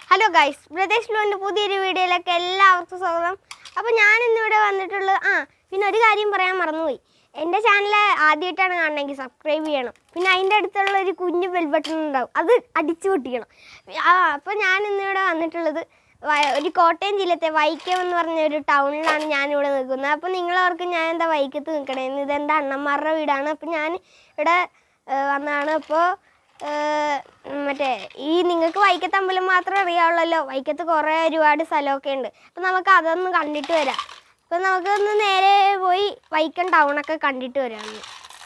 Hello guys brothers ലോൻ്റെ പുതിയൊരു വീഡിയോയിലേക്ക് എല്ലാവർക്കും സ്വാഗതം അപ്പോൾ ഞാൻ ഇന്നിവിടെ വന്നിട്ടുള്ളത് ആ പിന്നെ ഒരു കാര്യം പറയാൻ മറന്നുപോയി എൻ്റെ ചാനൽ ആദ്യമായിട്ടാണ് കാണണമെങ്കിൽ സബ്സ്ക്രൈബ് ചെയ്യണം പിന്നെ അതിൻ്റെ അടുത്തുള്ള ഒരു കുഞ്ഞു ബെൽ ബട്ടൺ ഉണ്ടാവും അത് അടിച്ചു പൊട്ടിക്കണം ആ അപ്പോൾ ഞാൻ ഇന്നിവിടെ വന്നിട്ടുള്ളത് വ- ഒരു കോട്ടയം ജില്ലത്തെ വൈക്കം എന്ന് പറഞ്ഞ ഒരു ടൗണിലാണ് ഞാനിവിടെ നിൽക്കുന്നത് അപ്പോൾ നിങ്ങളവർക്ക് ഞാൻ എന്താ വൈക്കത്ത് നിൽക്കണേന്ന് ഇതെൻ്റെ അണ്ണന്മാരുടെ വീടാണ് അപ്പോൾ ഞാൻ ഇവിടെ ഏഹ്, വന്നതാണ് അപ്പോൾ ഏഹ്, മറ്റേ ഈ നിങ്ങൾക്ക് വൈക്കത്ത് അമ്പലം മാത്രമേ അറിയാവുള്ളല്ലോ വൈക്കത്ത് കുറേ ഒരുപാട് സ്ഥലമൊക്കെ ഉണ്ട് അപ്പം നമുക്ക് അതൊന്ന് കണ്ടിട്ട് വരാം അപ്പം നമുക്കൊന്ന് നേരെ പോയി വൈക്കം ടൗണൊക്കെ കണ്ടിട്ട് വരാം ഒന്ന്.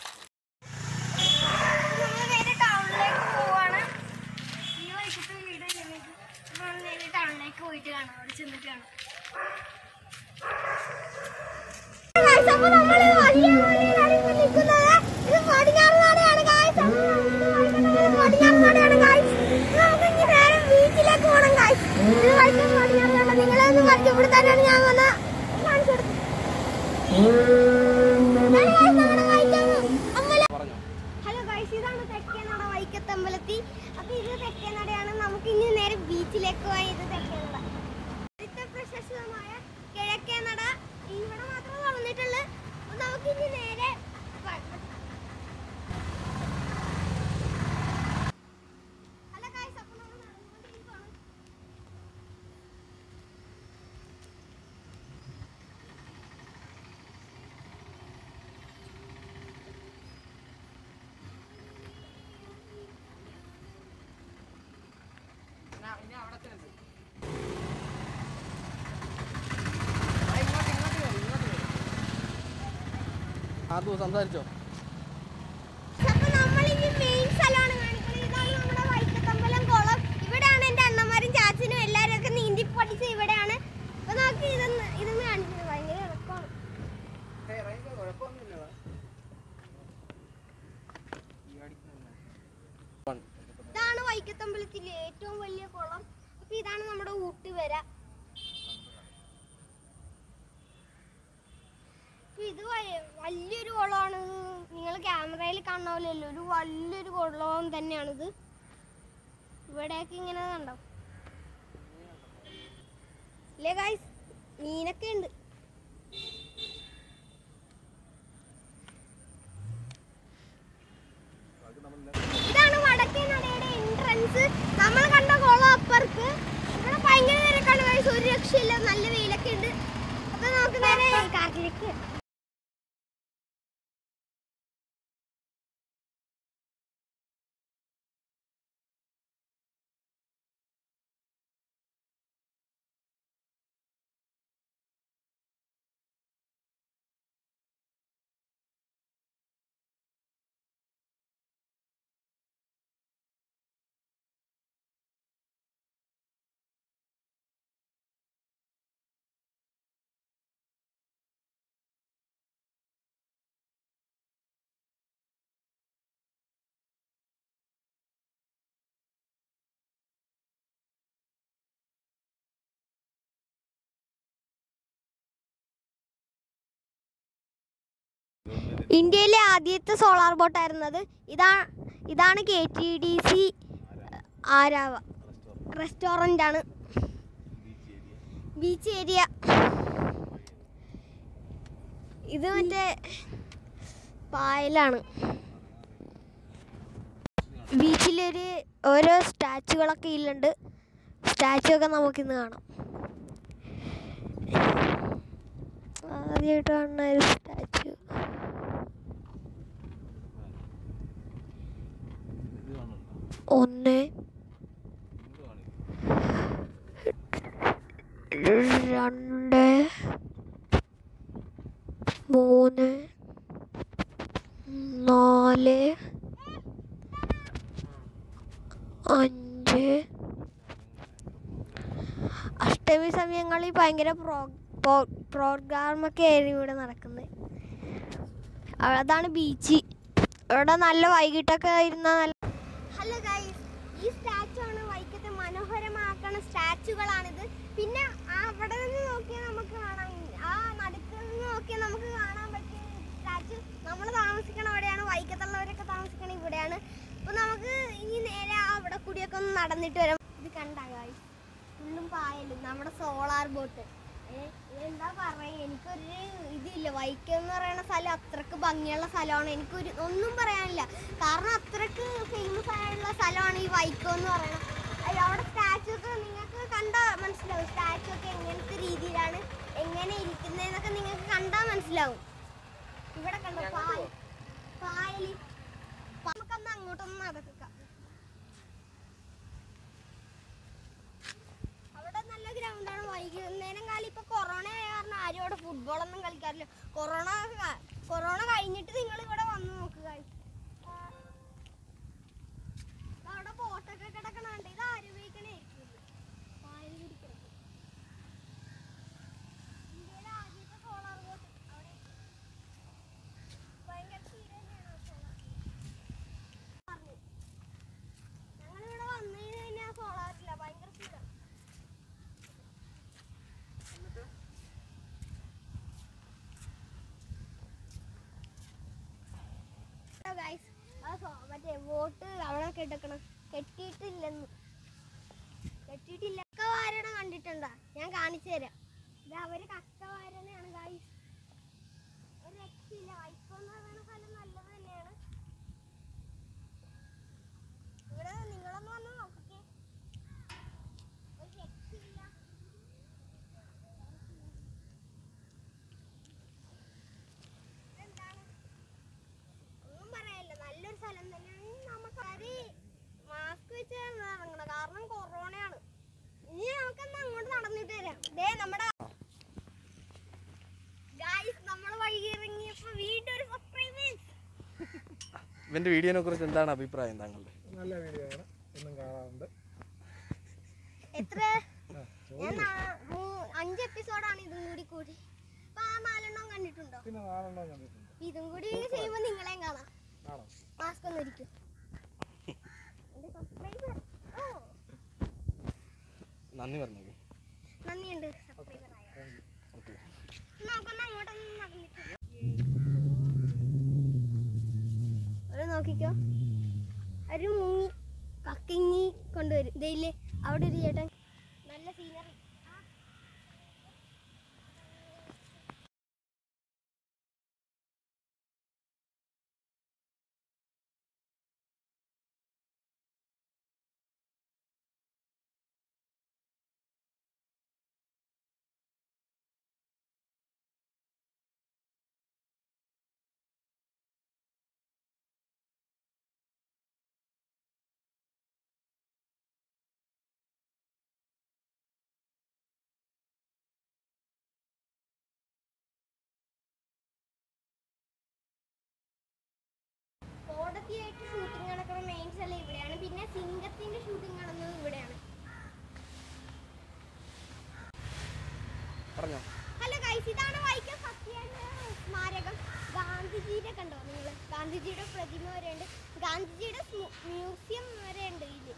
നമ്മള് നേരെ ടൗണിലേക്ക് പോവാണ്. ഈ വൈക്കത്തെ വീട് ഞങ്ങൾക്ക്. അപ്പൊ നമ്മള് നേരെ ടൗണിലേക്ക് പോയിട്ട് കാണാം അവിടെ ചെന്നിട്ട് കാണാം Guys, അപ്പൊ നമ്മള് വലിയ മലയിലാണ് ഇപ്പൊ നിൽക്കുന്നത്. ഇത് പടിഞ്ഞാറ് നടയാണ് guys. അപ്പൊ ഇത് പടിഞ്ഞാറ് നടയാണ് guys. ഇത് നമുക്ക് ഇനി നേരെ ബീച്ചിലേക്ക് പോകണം guys. ഇത് വൈക്കം പടിഞ്ഞാറ് നട. നിങ്ങളെ ഒന്ന് കാണിച്ചു. ഇവിടെ തന്നെയാണ് ഞാൻ വന്ന കാണിച്ചു കൊടുത്തത്. ഇതാണ് guys നമ്മുടെ വൈക്കം അമ്പലം. ഹലോ ഗൈസ് ഇതാണ് തെക്കേ നട വൈക്കത്ത് അമ്പലത്തി അപ്പൊ ഇത് തെക്കേ നടയാണ് നമുക്ക് ഇനി നേരെ ബീച്ചിലേക്ക് പോയി ഇത് തെക്കേ നട ഇവിടുത്തെ പ്രശസ്തമായ കിഴക്കേ നട ഇവിടെ മാത്രമേ തുറന്നിട്ടുള്ളൂ അപ്പൊ നമുക്ക് ഇനി നേരെ ഹലോ ഗൈസ് അപ്പൊ നമ്മൾ നടന്നുകൊണ്ടിരിക്കുകയാണ് ആദ്യം സംസാരിച്ചോ അപ്പൊ നമ്മളിനി മെയിൻ സ്ഥലമാണ് കാണിക്കുന്നത് ഇതാണ് നമ്മുടെ വൈക്കത്തമ്പലം കുളം ഇവിടെയാണ് എൻ്റെ അണ്ണന്മാരും ചാച്ചനും എല്ലാവരും ഒക്കെ നീന്തി പഠിച്ച് ഇവിടെയാണ് അപ്പൊ നമുക്ക് ഇതൊന്ന് ഇതൊന്ന് കാണിക്കുന്നത് ഭയങ്കര ഇറക്കമാണ് ഇതാണ് വൈക്കത്തമ്പലത്തിലെ ഏറ്റവും വലിയ കുളം അപ്പൊ ഇതാണ് നമ്മുടെ ഊട്ടുവര അപ്പൊ ഇത് വ- വലിയൊരു കുളമാണ് നിങ്ങൾ ക്യാമറയിൽ കാണുന്ന പോലെയല്ല ഒരു വലിയൊരു കുളം തന്നെയാണിത് ഇവിടെയൊക്കെ ഇങ്ങനെ കണ്ടോ ഇല്ലേ ഗായ്സ് മീനൊക്കെ ഉണ്ട് ഇതാണ് വടക്കേ നടയുടെ എൻട്രൻസ് നമ്മൾ കണ്ട കുളം അപ്പുറത്ത് ഇവിടെ ഭയങ്കര തിരക്കാണ് ഗൈസ് ഒരു രക്ഷയില്ല നല്ല വെയിലൊക്കെ ഉണ്ട് അപ്പൊ നമുക്ക് നേരെ കാട്ടിലേക്ക് ഇന്ത്യയിലെ ആദ്യത്തെ സോളാർ ബോട്ടായിരുന്നത് ഇതാ ഇതാണ് കെ ടി ഡി സി ആരാവ റെസ്റ്റോറൻ്റ് ആണ് ബീച്ച് ഏരിയ ഇത് മറ്റേ പായലാണ് ബീച്ചിലൊരു ഓരോ സ്റ്റാച്ചുകളൊക്കെ ഇല്ലുണ്ട് സ്റ്റാച്ചു ഒക്കെ നമുക്കിന്ന് കാണാം ആദ്യമായിട്ട് കാണുന്ന ഒരു സ്റ്റാച്ചു ഒന്ന് രണ്ട് മൂന്ന് നാല് അഞ്ച് അഷ്ടമി സമയങ്ങളിൽ ഭയങ്കര പ്രോ പ്രോ- പ്രോഗ്രാമൊക്കെ ആയിരുന്നു ഇവിടെ നടക്കുന്നത് അതാണ് ബീച്ച് ഇവിടെ നല്ല വൈകിട്ടൊക്കെ ഇരുന്ന നല്ല ഹലോ ഗൈസ് ഈ സ്റ്റാച്ചു ആണ് വൈക്കത്തെ മനോഹരമാക്കണ സ്റ്റാച്ചുകളാണിത് പിന്നെ ആ അവിടെ നിന്ന് നോക്കിയാൽ നമുക്ക് കാണാം ആ നടുക്ക് നിന്ന് നോക്കിയാൽ നമുക്ക് കാണാൻ പറ്റിയ സ്റ്റാച്ചു നമ്മൾ താമസിക്കണ അവിടെയാണ് വൈക്കത്തുള്ളവരൊക്കെ താമസിക്കണ ഇവിടെയാണ് അപ്പൊ നമുക്ക് ഇനി നേരെ ആ അവിടെ കൂടിയൊക്കെ ഒന്ന് നടന്നിട്ട് വരാം ഇത് കണ്ടാ ഗൈസ് പായൽ നമ്മുടെ സോളാർ ബോട്ട് എന്താ പറയാ എനിക്കൊരു ഇതില്ല വൈക്കം എന്ന് പറയുന്ന സ്ഥലം അത്രക്ക് ഭംഗിയുള്ള സ്ഥലമാണ് എനിക്കൊരു ഒന്നും പറയാനില്ല കാരണം അത്രക്ക് ഫേമസ് ആയിട്ടുള്ള സ്ഥലമാണ് ഈ വൈക്കം എന്ന് പറയുന്നത് അയ്യോ, അവിടെ സ്റ്റാച്ചു ഒക്കെ നിങ്ങൾക്ക് കണ്ടാൽ മനസ്സിലാവും സ്റ്റാച്ചു ഒക്കെ എങ്ങനത്തെ രീതിയിലാണ് എങ്ങനെ ഇരിക്കുന്നതെന്നൊക്കെ നിങ്ങൾക്ക് കണ്ടാൽ മനസ്സിലാവും ഇവിടെ കണ്ടോ പായൽ പായൽ നമുക്കന്ന് അങ്ങോട്ടൊന്ന് നടക്കാം അവിടെ നല്ല ഗ്രൗണ്ടാണ് വൈകുന്നേരം കാലം ഇപ്പൊ കൊറോണ ആയ കാരണം ആരും അവിടെ ഫുട്ബോൾ ഒന്നും കളിക്കാറില്ല കൊറോണ ക- കൊറോണ കഴിഞ്ഞിട്ട് നിങ്ങൾ ഇവിടെ വന്ന് നോക്കുക അവിടെ ബോട്ടൊക്കെ കിടക്കണുണ്ട് ഇത് ആരും ഉപയോഗിക്കണേ പായൽ പിടിക്കണം ഇന്ത്യയിലെ ആദ്യത്തെ സോളാർ ബോട്ട് അവിടെ ഭയങ്കര speed തന്നെയാണ് ആ solar. പറഞ്ഞു. ഞങ്ങളിവിടെ വന്നു കഴിഞ്ഞാൽ സോളാറില്ല ഭയങ്കര സ്പീഡാണ് ഗൈസ് മറ്റേ വോട്ട് അവിടെ കെട്ടക്കണം കെട്ടിയിട്ടില്ലെന്ന് കെട്ടിയിട്ടില്ല കക്ക വാരണ കണ്ടിട്ടുണ്ടാ ഞാൻ കാണിച്ചു തരാം ഇത് അവര് കക്ക വാരണയാണ് ഗൈസ് ഒരു രക്ഷയില്ല വൈക്കം എന്ന് പറയുന്ന സ്ഥലം നല്ലത് തന്നെയാണ് ഇവിടെ നിങ്ങളൊന്ന് വന്ന് നോക്കിക്കേ ഒരു രക്ഷയില്ല ഇതെന്താണ് ഒന്നും പറയാനില്ല നല്ലൊരു സ്ഥലം തന്നെയാണ് നമുക്ക് അരി മാസ്ക് വെച്ച് ഇറങ്ങണം കാരണം കൊറോണയാണ് ഇനി നമുക്കെന്നാ അങ്ങോട്ട് നടന്നിട്ട് വരാം ദേ നമ്മുടെ ഗായ്സ് നമ്മൾ വഴി ഇറങ്ങിയപ്പോ വീണ്ടും ഒരു സർപ്രൈസ് ഇവന്റെ വീഡിയോനെ കുറിച്ച് എന്താണ് അഭിപ്രായം താങ്കളുടെ നല്ല വീഡിയോ ആണ് എന്നും കാണാറുണ്ട് എത്ര ഞാൻ നാ- മൂ- അഞ്ച് എപ്പിസോഡാണ് ഇതും കൂടി കൂടി അപ്പൊ ആ നാലെണ്ണം കണ്ടിട്ടുണ്ടോ പിന്നെ നാലെണ്ണം കണ്ടിട്ടുണ്ട് ഇതും കൂടി ചെയ്യുമ്പോ നിങ്ങളെയും കാണാം ആണോ മാസ്ക് ഒന്ന് ഇരിക്കും എന്റെ സബ്സ്ക്രൈബർ ഓ നന്ദി പറഞ്ഞേക്ക് നന്ദിയുണ്ട് സബ്സ്ക്രൈബർ ആയ താങ്ക് യു ഓക്കെ നമുക്കൊന്ന് അങ്ങോട്ടൊന്ന് നടന്നിട്ട് ഒരു നോക്കിക്കോ ഒരു മുങ്ങി കക്കിങ്ങി കൊണ്ടുവരും ഇതയില്ലേ അവിടെ ഒരു ചേട്ടൻ നല്ല സീനറി കോടതിയായിട്ട് ഷൂട്ടിംഗ് നടക്കുന്ന മെയിൻ സ്ഥലം ഇവിടെയാണ് പിന്നെ സിംഗത്തിന്റെ ഷൂട്ടിംഗ് നടന്നത് ഇവിടെയാണ് പറഞ്ഞോ ഹലോ ഗൈസ് ഇതാണ് വൈക്കം സത്യാഗ്രഹ സ്മാരകം ഗാന്ധിജിയുടെ കണ്ടോ നിങ്ങൾ ഗാന്ധിജിയുടെ പ്രതിമ വരെ ഉണ്ട് ഗാന്ധിജിയുടെ സ്മു- മ്യൂസിയം വരെ ഉണ്ട് ഇതില്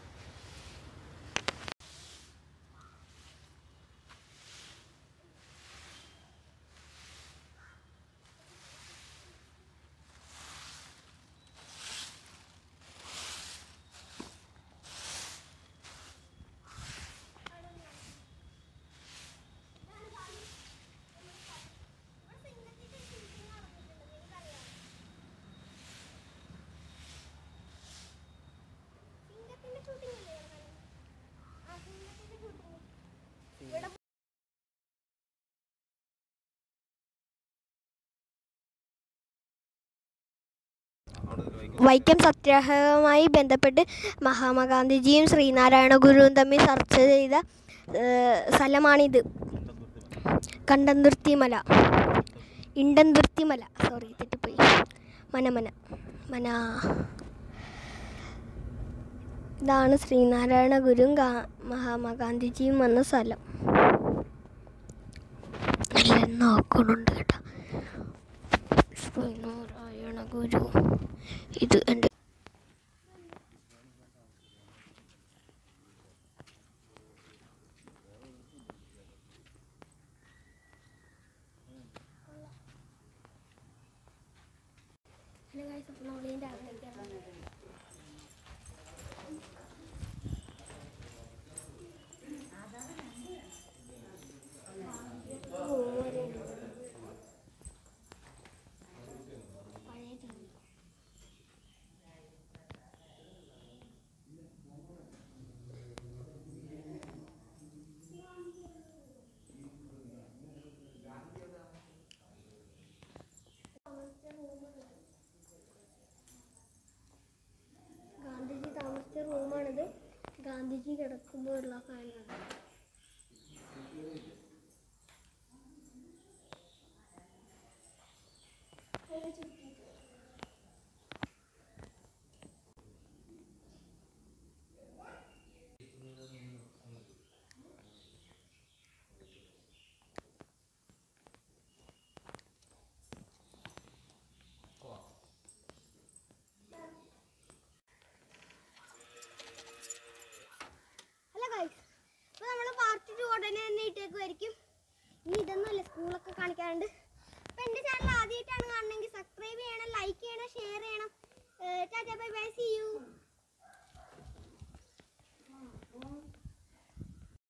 ഇവിടെ സിംഗത്തിന്റെ ഷൂട്ടിംഗ് നടന്നിട്ടുണ്ട് നിങ്ങൾക്കറിയാമോ സിംഗത്തിന്റെ ഷൂട്ടിംഗ് അല്ലേ ഞാൻ കണ്ടത്? ആ സിംഗത്തിന്റെ ഷൂട്ടിംഗ് ഇവിടെ വൈക്കം സത്യാഗ്രഹവുമായി ബന്ധപ്പെട്ട് മഹാത്മാഗാന്ധിജിയും ശ്രീനാരായണ ഗുരുവും തമ്മിൽ ചർച്ച ചെയ്ത ഏഹ്, സ്ഥലമാണിത് കണ്ടന്തുർത്തി മല ഇണ്ടന്തുർത്തി മല സോറി തെറ്റിപ്പോയി മനമന മന ഇതാണ് ശ്രീനാരായണ ഗുരുവും ഗാ- മഹാത്മാഗാന്ധിജിയും വന്ന സ്ഥലം എല്ലാം നോക്കണുണ്ട് കേട്ടോ ശ്രീനാരായണ ഗുരു ഇത് എൻ്റെ ഹലോ ഗൈസ് അപ്പോൾ നമ്മൾ ഇതിൻ്റെ അകത്തേക്ക് ഇറങ്ങും. ഒക്കെ വരുന്നത് അല്ല ഗൈസ് അപ്പോൾ നമ്മൾ പാർട്ട് ടു ഉടനെ തന്നെ ഇട്ടേക്കുമായിരിക്കും ഇനി ഇതൊന്നുമല്ല സ്കൂളൊക്കെ കാണിക്കാറുണ്ട്